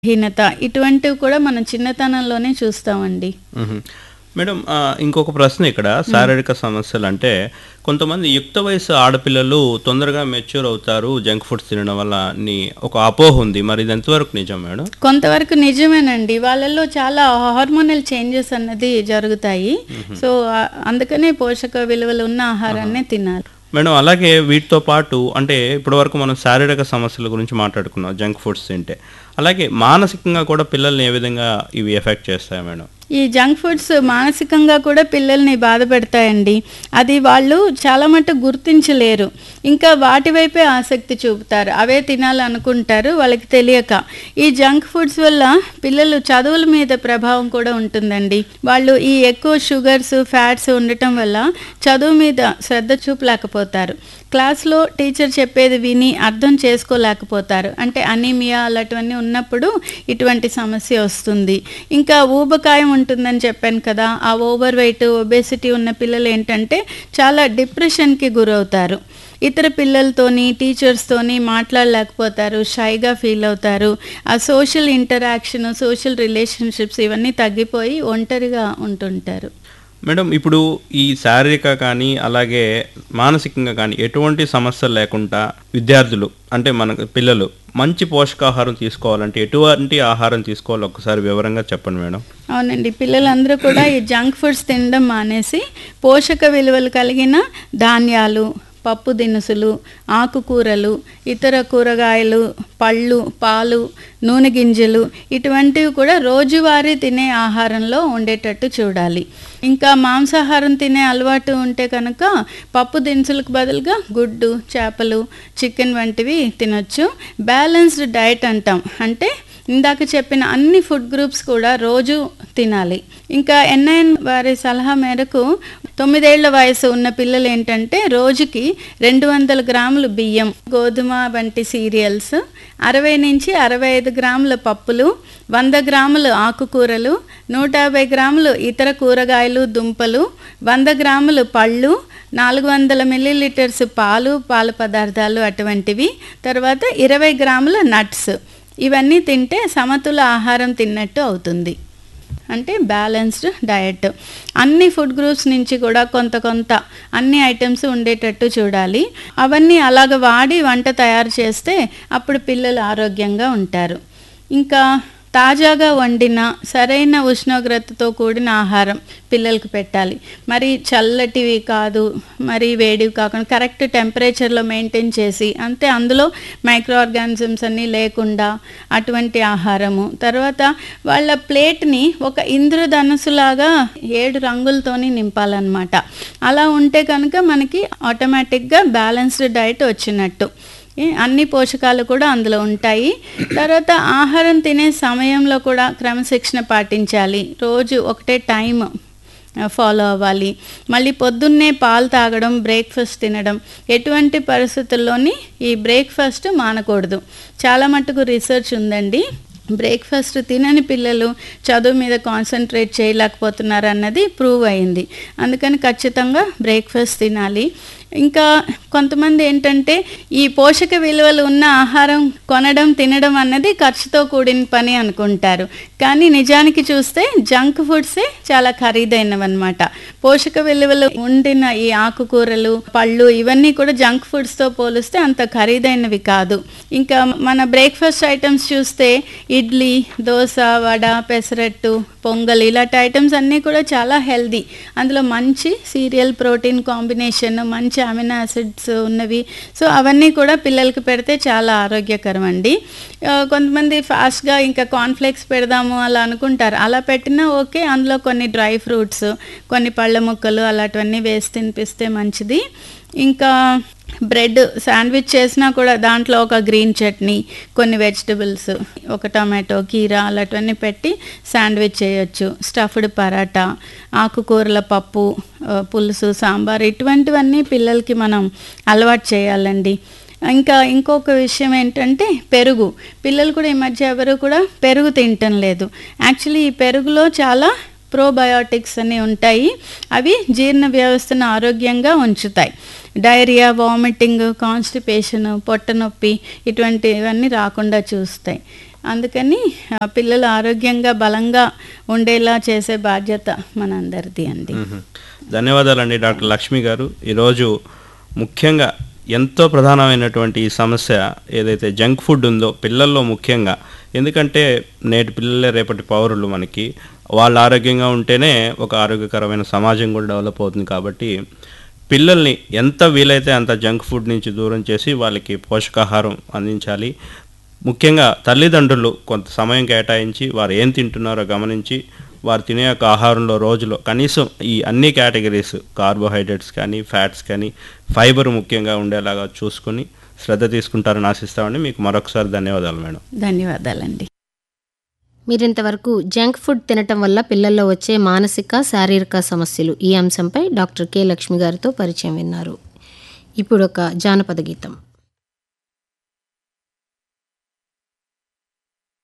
హీనత ఇటువంటివి కూడా మనం చిన్నతనంలోనే చూస్తామండి మ్మ్. మేడం ఆ, ఇంకొక ప్రశ్న ఇక్కడ శారీరక సమస్యలు అంటే కొంతమంది యుక్త వయసు ఆడపిల్లలు తొందరగా మెచ్యూర్ అవుతారు జంక్ ఫుడ్స్ తినడం వల్ల అని ఒక అపోహ ఉంది మరి ఇది ఎంతవరకు నిజం మేడం కొంతవరకు నిజమేనండి వాళ్ళల్లో చాలా హార్మోనల్ చేంజెస్ అన్నది జరుగుతాయి సో ఆ- అందుకనే పోషక విలువలు ఉన్న ఆహారాన్ని తినాలి మేడం అలాగే వీటితో పాటు అంటే ఇప్పటివరకు మనం శారీరక సమస్యల గురించి మాట్లాడుకున్నాం జంక్ ఫుడ్స్ తింటే అలాగే మానసికంగా కూడా పిల్లల్ని ఏ విధంగా ఇవి ఎఫెక్ట్ చేస్తాయి మేడం ఈ జంక్ ఫుడ్స్ మానసికంగా కూడా పిల్లల్ని బాధ పెడతాయండి అది వాళ్ళు చాలా మటుకు గుర్తించలేరు ఇంకా వాటి వైపే ఆసక్తి చూపుతారు అవే తినాలనుకుంటారు వాళ్ళకి తెలియక ఈ జంక్ ఫుడ్స్ వల్ల పిల్లలు చదువుల మీద ప్రభావం కూడా ఉంటుందండి వాళ్ళు ఈ ఎక్కువ షుగర్స్ ఫ్యాట్స్ ఉండటం వల్ల చదువు మీద శ్రద్ధ చూపలేకపోతారు క్లాస్లో టీచర్ చెప్పేది విని అర్థం చేసుకోలేకపోతారు అంటే అనీమియా అలాంటివన్నీ ఉన్నప్పుడు ఇటువంటి సమస్య వస్తుంది ఇంకా ఊబకాయం ఉంటుందని చెప్పాను కదా ఆ ఓవర్ వెయిట్ ఒబేసిటీ ఉన్న పిల్లలు ఏంటంటే చాలా డిప్రెషన్కి గురవుతారు ఇతర పిల్లలతోని టీచర్స్తోని మాట్లాడలేకపోతారు షైగా ఫీల్ అవుతారు ఆ సోషల్ ఇంటరాక్షన్ సోషల్ రిలేషన్షిప్స్ ఇవన్నీ తగ్గిపోయి ఒంటరిగా ఉంటుంటారు మేడం ఇప్పుడు ఈ శారీరక కానీ అలాగే మానసికంగా కానీ ఎటువంటి సమస్యలు లేకుండా విద్యార్థులు అంటే మన పిల్లలు మంచి పోషకాహారం తీసుకోవాలంటే ఎటువంటి ఆహారం తీసుకోవాలో ఒకసారి వివరంగా చెప్పండి మేడం అవునండి పిల్లలందరూ కూడా ఈ జంక్ ఫుడ్స్ తినడం మానేసి పోషక విలువలు కలిగిన ధాన్యాలు పప్పు దినుసులు ఆకుకూరలు ఇతర కూరగాయలు పళ్ళు పాలు నూనె గింజలు ఇటువంటివి కూడా రోజువారీ తినే ఆహారంలో ఉండేటట్టు చూడాలి ఇంకా మాంసాహారం తినే అలవాటు ఉంటే కనుక పప్పు దినుసులకు బదులుగా గుడ్డు చేపలు చికెన్ వంటివి తినొచ్చు బ్యాలెన్స్డ్ డైట్ అంటాం అంటే ఇందాక చెప్పిన అన్ని ఫుడ్ గ్రూప్స్ కూడా రోజు తినాలి ఇంకా ఎన్ఐఎన్ వారి సలహా మేరకు తొమ్మిదేళ్ల వయసు ఉన్న పిల్లలు ఏంటంటే రోజుకి రెండు వందల గ్రాములు బియ్యం గోధుమ వంటి సీరియల్స్ అరవై నుంచి అరవై ఐదు గ్రాముల పప్పులు వంద గ్రాములు ఆకుకూరలు నూట యాభై గ్రాములు ఇతర కూరగాయలు దుంపలు వంద గ్రాములు పళ్ళు నాలుగు వందల మిల్లీలీటర్స్ పాలు పాల పదార్థాలు అటువంటివి తర్వాత ఇరవై గ్రాముల నట్స్ ఇవన్నీ తింటే సమతుల ఆహారం తిన్నట్టు అవుతుంది అంటే బ్యాలెన్స్డ్ డయట్ అన్ని ఫుడ్ గ్రూప్స్ నుంచి కూడా కొంత కొంత అన్ని ఐటమ్స్ ఉండేటట్టు చూడాలి అవన్నీ అలాగ వాడి వంట తయారు చేస్తే అప్పుడు పిల్లలు ఆరోగ్యంగా ఉంటారు ఇంకా తాజాగా వండిన సరైన ఉష్ణోగ్రతతో కూడిన ఆహారం పిల్లలకు పెట్టాలి మరి చల్లటివి కాదు మరి వేడివి కాకుండా కరెక్ట్ టెంపరేచర్లో మెయింటైన్ చేసి అంతే అందులో మైక్రో ఆర్గానిజమ్స్ అన్నీ లేకుండా అటువంటి ఆహారము తర్వాత వాళ్ళ ప్లేట్ని ఒక ఇంద్రధనుసులాగా ఏడు రంగులతోని నింపాలన్నమాట అలా ఉంటే కనుక మనకి ఆటోమేటిక్గా బ్యాలెన్స్డ్ డైట్ వచ్చినట్టు ఏ, అన్ని పోషకాలు కూడా అందులో ఉంటాయి తర్వాత ఆహారం తినే సమయంలో కూడా క్రమశిక్షణ పాటించాలి రోజు ఒకటే టైం ఫాలో అవ్వాలి మళ్ళీ పొద్దున్నే పాలు తాగడం బ్రేక్ఫాస్ట్ తినడం ఎటువంటి పరిస్థితుల్లోని ఈ బ్రేక్ఫాస్ట్ మానకూడదు చాలా మటుకు రీసెర్చ్ ఉందండి బ్రేక్ఫాస్ట్ తినని పిల్లలు చదువు మీద కాన్సన్ట్రేట్ చేయలేకపోతున్నారు అన్నది ప్రూవ్ అయింది అందుకని ఖచ్చితంగా బ్రేక్ఫాస్ట్ తినాలి ఇంకా కొంతమంది ఏంటంటే ఈ పోషక విలువలు ఉన్న ఆహారం కొనడం తినడం అన్నది ఖర్చుతో కూడిన పని అనుకుంటారు కానీ నిజానికి చూస్తే జంక్ ఫుడ్సే చాలా ఖరీదైనవన్నమాట పోషక విలువలు ఉండిన ఈ ఆకుకూరలు పళ్ళు ఇవన్నీ కూడా జంక్ ఫుడ్స్తో పోలిస్తే అంత ఖరీదైనవి కాదు ఇంకా మన బ్రేక్ఫాస్ట్ ఐటమ్స్ చూస్తే ఇడ్లీ దోశ వడ పెసరట్టు పొంగల్ ఇలాంటి ఐటమ్స్ అన్నీ కూడా చాలా హెల్దీ అందులో మంచి సీరియల్ ప్రోటీన్ కాంబినేషన్ మంచి అమినో యాసిడ్స్ ఉన్నవి సో అవన్నీ కూడా పిల్లలకి పెడితే చాలా ఆరోగ్యకరం అండి ఆ, కొంతమంది ఫాస్ట్గా ఇంకా కాన్ఫ్లెక్స్ పెడదాము అలా అనుకుంటారు అలా పెట్టినా ఓకే అందులో కొన్ని డ్రై ఫ్రూట్స్ కొన్ని పళ్ళ ముక్కలు అలాంటివన్నీ వేసి తినిపిస్తే మంచిది ఇంకా బ్రెడ్ శాండ్విచ్ చేసినా కూడా దాంట్లో ఒక గ్రీన్ చట్నీ కొన్ని వెజిటబుల్స్ ఒక టమాటో కీరా అలాంటివన్నీ పెట్టి శాండ్విచ్ చేయొచ్చు స్టఫ్డ్ పరాటా ఆకుకూరల పప్పు ఆ, పులుసు సాంబార్ ఇటువంటివన్నీ పిల్లలకి మనం అలవాటు చేయాలండి ఇంకా ఇంకొక విషయం ఏంటంటే పెరుగు పిల్లలు కూడా ఈ మధ్య ఎవరు కూడా పెరుగు తినటం లేదు యాక్చువల్లీ ఈ పెరుగులో చాలా ప్రోబయోటిక్స్ అని ఉంటాయి అవి జీర్ణ వ్యవస్థను ఆరోగ్యంగా ఉంచుతాయి డైరియా వామిటింగ్ కాన్స్టిపేషన్ పొట్ట నొప్పి ఇటువంటివన్నీ రాకుండా చూస్తాయి అందుకని ఆ, పిల్లలు ఆరోగ్యంగా బలంగా ఉండేలా చేసే బాధ్యత మనందరిది అండి మ్మ్. ధన్యవాదాలండి డాక్టర్ లక్ష్మి గారు ఈరోజు ముఖ్యంగా ఎంతో ప్రధానమైనటువంటి ఈ సమస్య ఏదైతే జంక్ ఫుడ్ ఉందో పిల్లల్లో ముఖ్యంగా ఎందుకంటే నేటి పిల్లలే రేపటి పౌరులు మనకి వాళ్ళు ఆరోగ్యంగా ఉంటేనే ఒక ఆరోగ్యకరమైన సమాజం కూడా డెవలప్ అవుతుంది కాబట్టి పిల్లల్ని ఎంత వీలైతే అంత జంక్ ఫుడ్ నుంచి దూరం చేసి వాళ్ళకి పోషకాహారం అందించాలి ముఖ్యంగా తల్లిదండ్రులు కొంత సమయం కేటాయించి వారు ఏం తింటున్నారో గమనించి వారు తినే యొక్క ఆహారంలో రోజులో కనీసం ఈ అన్ని కేటగిరీస్ కార్బోహైడ్రేట్స్ కానీ ఫ్యాట్స్ కానీ ఫైబర్ ముఖ్యంగా ఉండేలాగా చూసుకొని శ్రద్ధ తీసుకుంటారని ఆశిస్తామండి మీకు మరొకసారి ధన్యవాదాలు మేడం ధన్యవాదాలండి మీరింతవరకు జంక్ ఫుడ్ తినటం వల్ల పిల్లల్లో వచ్చే మానసిక శారీరక సమస్యలు ఈ అంశంపై డాక్టర్ కె లక్ష్మి గారితో పరిచయం విన్నారు ఇప్పుడు ఒక జానపద గీతం